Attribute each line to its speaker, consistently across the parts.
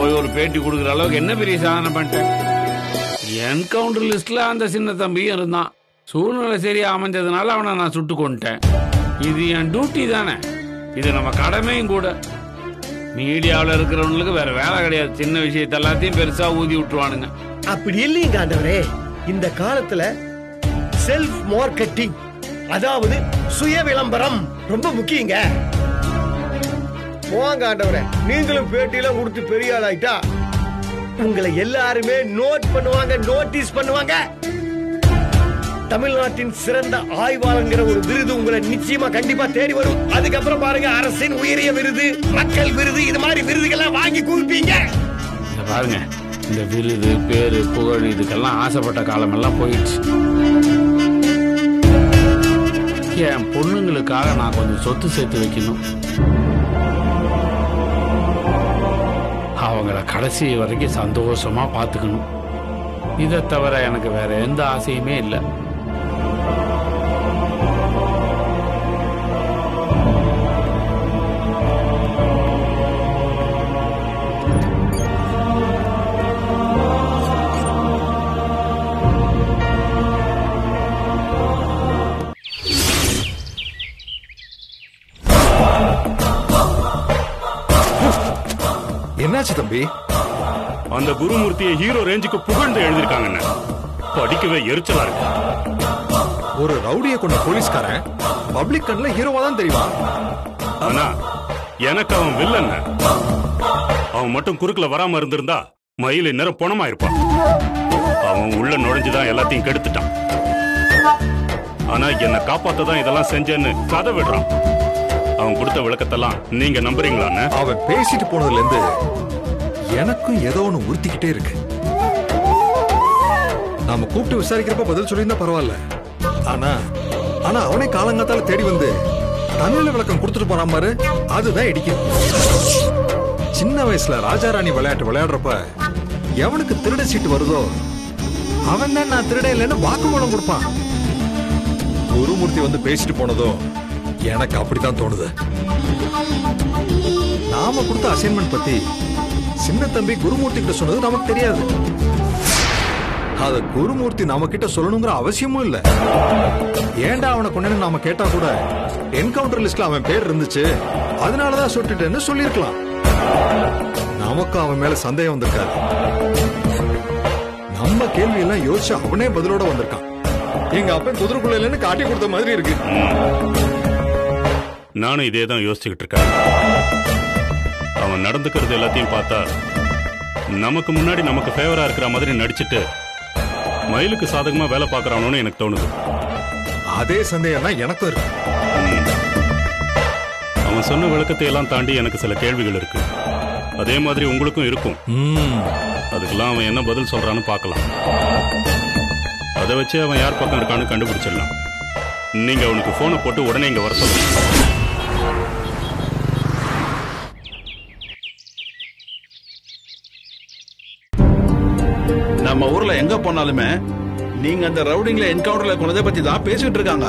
Speaker 1: போய் ஒரு பேட்டி கொடுக்குற அளவுக்கு என்ன பெரிய சாதனை பண்ணிட்டேன் என்கவுண்டர் லிஸ்ட்ல அந்த சின்ன தம்பியும் இருந்தான் சூழ்நிலை சரியா அமைஞ்சதுனால அவனை நான் சுட்டு கொண்டுட்டேன் இது என் டியூட்டி தானே இது நம்ம கடமையும் கூட மீடியாவில் இருக்கிறவங்களுக்கு வேற வேலை கிடையாது சின்ன விஷயத்த எல்லாத்தையும் பெருசா ஊதி விட்டுருவானுங்க
Speaker 2: அப்படி இல்லைங்க ஆண்டவரே இந்த காலத்துல செல்ஃப் மார்க்கெட்டிங் அதாவது சுய விளம்பரம் ரொம்ப முக்கியங்க போங்க ஆண்டவரே நீங்களும் பேட்டியெல்லாம் கொடுத்து பெரிய ஆள் ஆயிட்டா உங்களை எல்லாருமே நோட் பண்ணுவாங்க நோட்டீஸ் பண்ணுவாங்க தமிழ்நாட்டின் சிறந்த ஆய்வாளங்கிற ஒரு விருது உங்களை நிச்சயமா கண்டிப்பா தேடி வரும் அதுக்கப்புறம் பாருங்க அரசின் உயரிய விருது மக்கள் விருது இது மாதிரி விருதுகள்லாம் வாங்கி குவிப்பீங்க
Speaker 1: இங்க பாருங்க இந்த விருது பேரு புகழ் இதுக்கெல்லாம் ஆசைப்பட்ட காலமெல்லாம் போயிடுச்சு என் பொண்ணுங்களுக்காக நான் கொஞ்சம் சொத்து சேர்த்து வைக்கணும் அவங்கள கடைசி வரைக்கும் சந்தோஷமா பார்த்துக்கணும் இதை தவிர எனக்கு வேற எந்த ஆசையுமே இல்லை
Speaker 3: என்னாச்சு தம்பி
Speaker 4: அந்த குருமூர்த்தியை ஹீரோ ரேஞ்சுக்கு புகழ்ந்து எழுதியிருக்காங்கண்ணே படிக்கவே எரிச்சலா இருக்கு
Speaker 3: ஒரு ரவுடியை கொண்ட போலீஸ்காரன் பப்ளிக் கண்ல ஹீரோவா தான் தெரியுவான்
Speaker 4: ஆனா எனக்கு அவன் வில்லன் அவன் மட்டும் குறுக்குல வராம இருந்திருந்தா மயில் நேரம் பணமா இருப்பான் அவன் உள்ள நுழைஞ்சுதான் எல்லாத்தையும் கெடுத்துட்டான் ஆனா என்னை காப்பாத்த தான் இதெல்லாம் செஞ்சேன்னு கதை விடுறான் அவன் கொடுத்த விளக்கத்தெல்லாம் நீங்க நம்புறீங்களாண்ணே
Speaker 3: அவன் பேசிட்டு போனதுல இருந்து எனக்கும் ஏதோ ஒண்ணு உறுத்திக்கிட்டே இருக்கு நாம கூப்பிட்டு விசாரிக்கிறப்ப பதில் சொல்லியிருந்தா பரவாயில்ல ஆனா ஆனா அவனே காலங்காத்தால தேடி வந்து தன்னில விளக்கம் கொடுத்துட்டு போறான் பாரு அதுதான் இடிக்கும் சின்ன வயசுல ராஜாராணி விளையாட்டு விளையாடுறப்ப எவனுக்கு திருட சீட்டு வருதோ அவன் தான் நான் திருட இல்லைன்னு வாக்குமூலம் கொடுப்பான் குருமூர்த்தி வந்து பேசிட்டு போனதோ எனக்கு அப்படித்தான் தோணுது நாம கொடுத்த அசைன்மெண்ட் பத்தி சின்ன தம்பி குருமூர்த்தி கிட்ட சொன்னது நமக்கு தெரியாது அத குருமூர்த்தி நாம கிட்ட சொல்லணுங்கிற அவசியமும் இல்ல ஏன்டா அவனை கொண்டு நாம கேட்டா கூட என்கவுண்டர் லிஸ்ட்ல அவன் பேர் இருந்துச்சு அதனாலதான் சுட்டுட்டேன்னு சொல்லியிருக்கலாம் நமக்கு அவன் மேல சந்தேகம் வந்திருக்காரு நம்ம கேள்வி எல்லாம் யோசிச்சு அவனே பதிலோட வந்திருக்கான் எங்க அப்பன் குதிரைக்குள்ள இல்லைன்னு காட்டி கொடுத்த மாதிரி இருக்கு
Speaker 4: நானும் இதே தான் யோசிச்சுக்கிட்டு இருக்கேன் அவன் நடந்துக்கிறது எல்லாத்தையும் பார்த்தா நமக்கு முன்னாடி நமக்கு ஃபேவரா இருக்கிற மாதிரி நடிச்சிட்டு மயிலுக்கு சாதகமா வேலை பார்க்கறானோன்னு எனக்கு தோணுது
Speaker 3: அதே சந்தேகம் தான் எனக்கும் இருக்கு
Speaker 4: அவன் சொன்ன விளக்கத்தை எல்லாம் தாண்டி எனக்கு சில கேள்விகள் இருக்கு அதே மாதிரி உங்களுக்கும் இருக்கும்
Speaker 3: ம்,
Speaker 4: அதுக்கெல்லாம் அவன் என்ன பதில் சொல்றான்னு பார்க்கலாம் அதை வச்சு அவன் யார் பக்கம் இருக்கான்னு கண்டுபிடிச்சிடலாம் நீங்க அவனுக்கு போனை போட்டு உடனே இங்க வர சொல்லுங்க
Speaker 5: நம்ம ஊர்ல எங்க போனாலுமே நீங்க அந்த ரவுடிங்ல என்கவுண்டர்ல கொண்டதை பத்தி தான் பேசிட்டு இருக்காங்க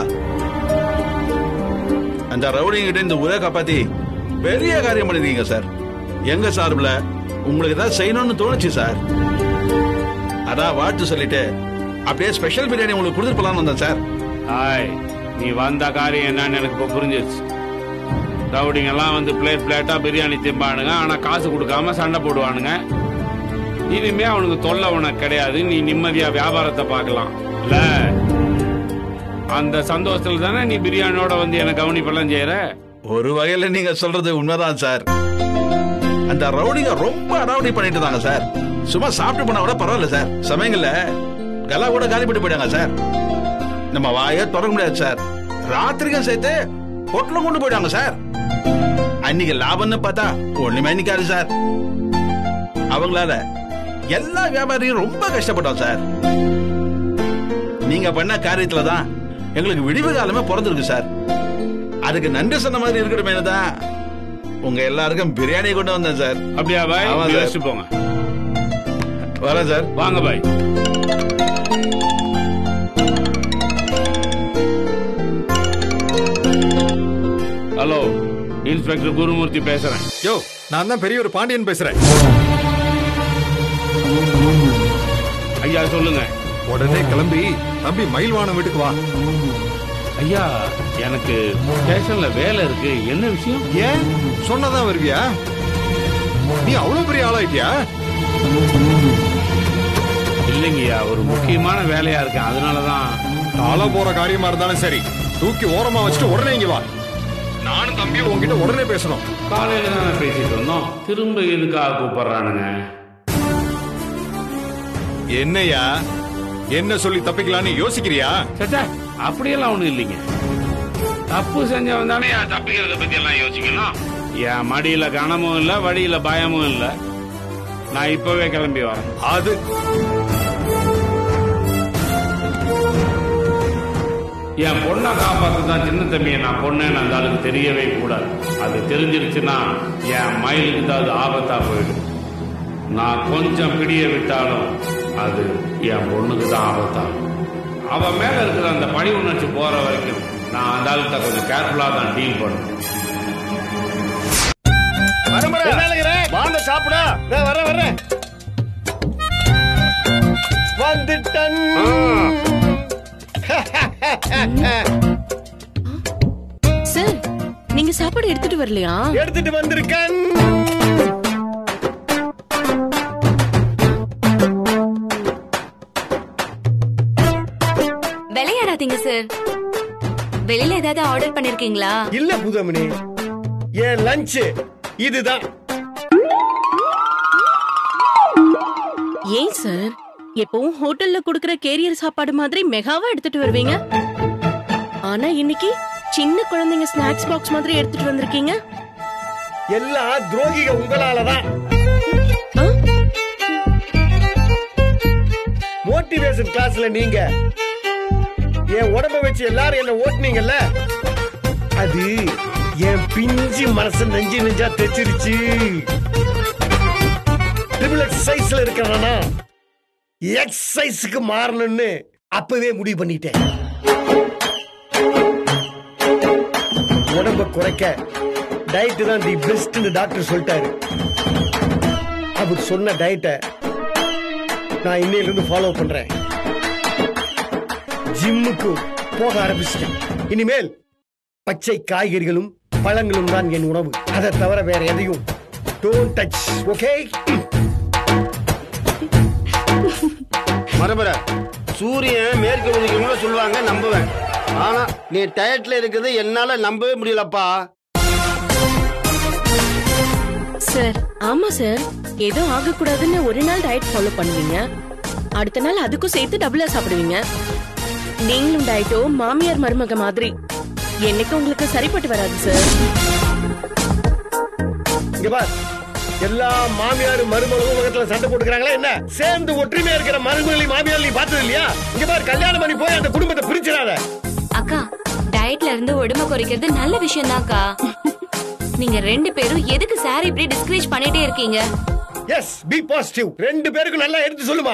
Speaker 5: அந்த ரவுடிங் கிட்ட இந்த ஊரை காப்பாத்தி பெரிய காரியம் பண்ணிருக்கீங்க சார் எங்க சார்பில் உங்களுக்கு ஏதாவது செய்யணும்னு தோணுச்சு சார் அதான் வாழ்த்து சொல்லிட்டு அப்படியே ஸ்பெஷல் பிரியாணி உங்களுக்கு கொடுத்துட்டு போலாம்னு வந்தேன் சார்
Speaker 1: ஆய் நீ வந்த காரியம் என்னன்னு எனக்கு இப்போ புரிஞ்சிருச்சு ரவுடிங்க எல்லாம் வந்து பிளேட் பிளேட்டா பிரியாணி திம்பானுங்க ஆனா காசு கொடுக்காம சண்டை போடுவானுங்க இனிமே அவனுக்கு தொல்லை உனக்கு கிடையாது நீ நிம்மதியா வியாபாரத்தை பார்க்கலாம் இல்ல அந்த சந்தோஷத்துல தானே நீ பிரியாணியோட வந்து எனக்கு கவனிப்பெல்லாம் செய்யற
Speaker 5: ஒரு வகையில நீங்க சொல்றது உண்மைதான் சார் அந்த ரவுடிங்க ரொம்ப அடாவடி பண்ணிட்டு இருந்தாங்க சார் சும்மா சாப்பிட்டு போனா கூட பரவாயில்ல சார் சமயங்கள்ல கலா கூட காலி பண்ணி போயிட்டாங்க சார் நம்ம வாயை திறக்க முடியாது சார் ராத்திரிக்கும் சேர்த்து பொட்டலம் கொண்டு போயிட்டாங்க சார் அன்னைக்கு லாபம்னு பார்த்தா ஒண்ணுமே நிக்காது சார் அவங்களால எல்லா வியாபாரியும் ரொம்ப கஷ்டப்பட்டோம் சார் நீங்க பண்ண காரியத்துல தான் எங்களுக்கு விடிவு காலமே பிறந்திருக்கு சார் அதுக்கு நன்றி சொன்ன மாதிரி இருக்கணுமே தான் உங்க எல்லாருக்கும் பிரியாணி கொண்டு வந்தேன் சார்
Speaker 1: அப்படியா பாய்
Speaker 5: ஆமா
Speaker 1: இப்படி
Speaker 5: சார்.
Speaker 1: வச்சுட்டு போங்க
Speaker 5: வரேன் சார்
Speaker 1: வாங்க பாய் ஹலோ இன்ஸ்பெக்டர் குருமூர்த்தி பேசுறேன்
Speaker 3: யோ நான் தான் பெரிய ஒரு பாண்டியன் பேசுறேன்
Speaker 1: ஐயா சொல்லுங்க
Speaker 3: உடனே கிளம்பி தம்பி மயில்வானம் வீட்டுக்கு வா
Speaker 1: ஐயா எனக்கு ஸ்டேஷன்ல வேலை இருக்கு என்ன விஷயம்
Speaker 3: ஏன் சொன்னதான் வருவியா நீ அவ்வளவு பெரிய ஆளாயிட்டியா
Speaker 1: இல்லைங்கய்யா ஒரு முக்கியமான வேலையா இருக்கேன் அதனாலதான்
Speaker 3: கால போற காரியமா இருந்தாலும் சரி தூக்கி ஓரமா வச்சுட்டு உடனே இங்க வா நானும் தம்பியும் உன்கிட்ட உடனே பேசணும்
Speaker 1: காலையில தானே பேசிட்டு இருந்தோம் திரும்ப எதுக்காக கூப்பிடுறானுங்க
Speaker 3: என்னையா என்ன சொல்லி தப்பிக்கலான்னு யோசிக்கிறியா
Speaker 1: சச்சா அப்படியெல்லாம் ஒண்ணும் இல்லைங்க தப்பு செஞ்சவன் தானே என் தப்பிக்கிறத பத்தி எல்லாம் யோசிக்கணும் என் மடியில கனமும் இல்ல வழியில பயமும் இல்ல நான் இப்பவே கிளம்பி வரேன்
Speaker 3: அது
Speaker 1: என் பொண்ணை காப்பாத்து தான் சின்ன தம்பியை நான் பொண்ணேன்னு அந்த ஆளுக்கு தெரியவே கூடாது அது தெரிஞ்சிருச்சுன்னா என் மயிலுக்கு தான் அது ஆபத்தா போயிடும் நான் கொஞ்சம் பிடிய விட்டாலும் அது என் பொண்ணுக்கு தான் ஆபத்தாகும் அவன் மேல இருக்கிற அந்த பழி உணர்ச்சி போற வரைக்கும் நான் அந்த ஆளுகிட்ட கொஞ்சம் கேர்ஃபுல்லா தான் டீல் பண்ணுவேன்
Speaker 2: வாங்க சாப்பிட வரேன் வரேன் வந்துட்டன்
Speaker 6: சார் நீங்க சாப்பாடு எடுத்துட்டு வரலையா
Speaker 2: எடுத்துட்டு வந்திருக்கேன்
Speaker 7: விளையாடாதீங்க சார் வெளியில ஏதாவது ஆர்டர் பண்ணிருக்கீங்களா
Speaker 2: இல்ல புதமணி என் லஞ்ச் இதுதான்
Speaker 6: ஏன் சார் எப்பவும் ஹோட்டல்ல குடுக்கற கேரியர் சாப்பாடு மாதிரி மெகாவா எடுத்துட்டு வருவீங்க ஆனா இன்னைக்கு சின்ன குழந்தைங்க ஸ்நாக்ஸ் பாக்ஸ் மாதிரி எடுத்துட்டு வந்திருக்கீங்க
Speaker 2: எல்லாம் துரோகிக உங்களாலதான்
Speaker 6: ஆ?
Speaker 2: மோட்டிவேஷன் கிளாஸ்ல நீங்க என் உடம்ப வச்சு எல்லாரும் என்ன ஓட்டுனீங்கல்ல அது என் பிஞ்சு மனசு நெஞ்சு நெஞ்சா தைச்சிருச்சு ட்ரிபிள் எக்ஸசைஸ்ல இருக்கிறனா எக்ஸசைஸ்க்கு மாறணும்னு அப்பவே முடிவு பண்ணிட்டேன் உடம்ப குறைக்க டயட் தான் தி பெஸ்ட்னு டாக்டர் சொல்லிட்டாரு அவர் சொன்ன டயட்டை நான் இன்னையில இருந்து ஃபாலோ பண்றேன் ஜிம்முக்கு போக ஆரம்பிச்சிட்டேன் இனிமேல் பச்சை காய்கறிகளும் பழங்களும் தான் என் உணவு அதை தவிர வேற எதையும் டோன்ட் டச் ஓகே
Speaker 8: மரபர சூரியன் மேற்கு உதிக்கணும்னு சொல்லுவாங்க நம்புவேன் ஆனா நீ டயட்ல இருக்கிறது என்னால நம்பவே முடியலப்பா
Speaker 6: சார் ஆமா சார் ஏதோ ஆகக்கூடாதுன்னு ஒரு நாள் டயட் ஃபாலோ பண்ணுவீங்க அடுத்த நாள் அதுக்கும் சேர்த்து டபுளா சாப்பிடுவீங்க நீங்களும் டயட்டோ மாமியார் மருமக மாதிரி என்னைக்கு உங்களுக்கு சரிப்பட்டு வராது சார்
Speaker 2: இங்க பார் எல்லா மாமியார் மருமகளும் உலகத்துல சண்டை போட்டுக்கிறாங்களா என்ன சேர்ந்து ஒற்றுமையா இருக்கிற மருமகளை மாமியார் நீ பார்த்தது இல்லையா இங்க பார் கல்யாணம் பண்ணி போய் அந்த குடும்பத்தை பிரிச்சிடாத
Speaker 7: அக்கா டயட்ல இருந்து உடம்ப குறைக்கிறது நல்ல விஷயம் தான்க்கா நீங்க ரெண்டு பேரும் எதுக்கு சார் இப்படி டிஸ்கரேஜ் பண்ணிட்டே இருக்கீங்க
Speaker 2: எஸ் பி பாசிட்டிவ் ரெண்டு பேருக்கும் நல்லா எடுத்து சொல்லுமா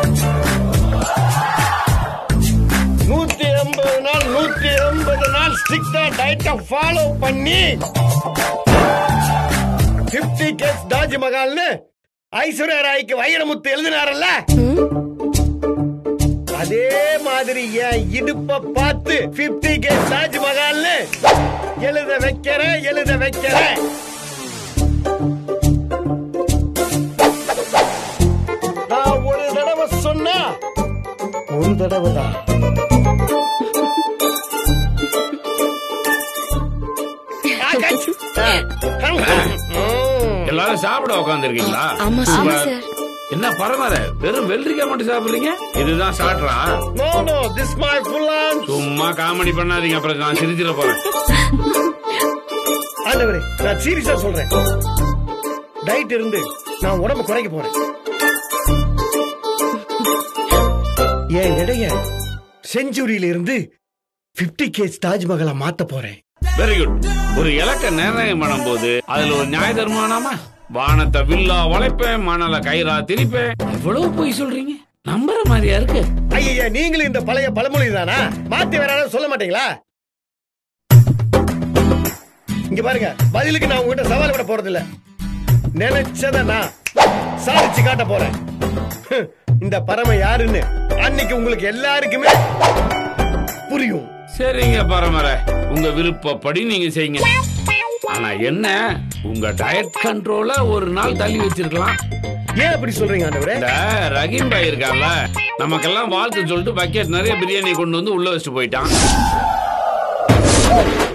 Speaker 2: நூத்தி எண்பது நாள் நூத்தி எண்பது நாள் ஸ்ட்ரிக்டா டயட்டை ஃபாலோ பண்ணி பிப்டி கேஸ் தாஜ்மஹால்னு ஐஸ்வர்யா ராய்க்கு வைரமுத்து எழுதினாரல்ல அதே மாதிரி என் இடுப்ப பார்த்து பிப்டி கேஸ் தாஜ்மஹால்னு எழுத வைக்கிறேன் எழுத வைக்கிறேன் நான் ஒரு தடவை சொன்னா ஒரு தடவை தான்
Speaker 1: எல்லாரும் சாப்பிட உட்காந்துருக்கீங்களா
Speaker 6: ஆமா
Speaker 7: ஆமா
Speaker 6: சார்
Speaker 7: சார்
Speaker 1: என்ன பரவாயில்ல வெறும் வெள்ளரிக்காய் மட்டும் சாப்பிடுறீங்க இதுதான் சாப்பிட்றா
Speaker 2: no no this my full on
Speaker 1: சும்மா காமெடி பண்ணாதீங்க அப்புறம் நான் சிரிச்சிட போறேன்
Speaker 2: ஆண்டவரே நான் சீரியஸா சொல்றேன் டயட் இருந்து நான் உடம்பு குறைக்க போறேன் என் எடைய செஞ்சுரியில இருந்து 50 கேஸ் தாஜ்மஹாலா மாத்த போறேன்
Speaker 1: வெரி குட் ஒரு இலக்க நிர்ணயம் பண்ணும்போது அதுல ஒரு நியாய தர்மானாமா வானத்தை வில்லா வளைப்பேன் மணல கயிறா திரிப்பேன் எவ்வளவு போய் சொல்றீங்க நம்புற மாதிரியா இருக்கு
Speaker 2: ஐயா நீங்களும் இந்த பழைய பழமொழி தானா மாத்தி வேற யாராவது சொல்ல மாட்டீங்களா இங்க பாருங்க பதிலுக்கு நான் உங்ககிட்ட சவால் விட போறது இல்ல நினைச்சத நான் சாதிச்சு காட்ட போறேன் இந்த பரம யாருன்னு அன்னைக்கு உங்களுக்கு எல்லாருக்குமே புரியும்
Speaker 1: சரிங்க பரமரை உங்க விருப்பப்படி நீங்க செய்யுங்க ஆனா என்ன உங்க டயட் கண்ட்ரோல ஒரு நாள் தள்ளி வச்சிருக்கலாம்
Speaker 2: ஏன் அப்படி சொல்றீங்க ஆண்டவரே
Speaker 1: இந்த ரஹீம் பாய் இருக்கான்ல நமக்கெல்லாம் வாழ்த்து சொல்லிட்டு பக்கெட் நிறைய பிரியாணி கொண்டு வந்து உள்ள வச்சுட்டு போயிட்டான்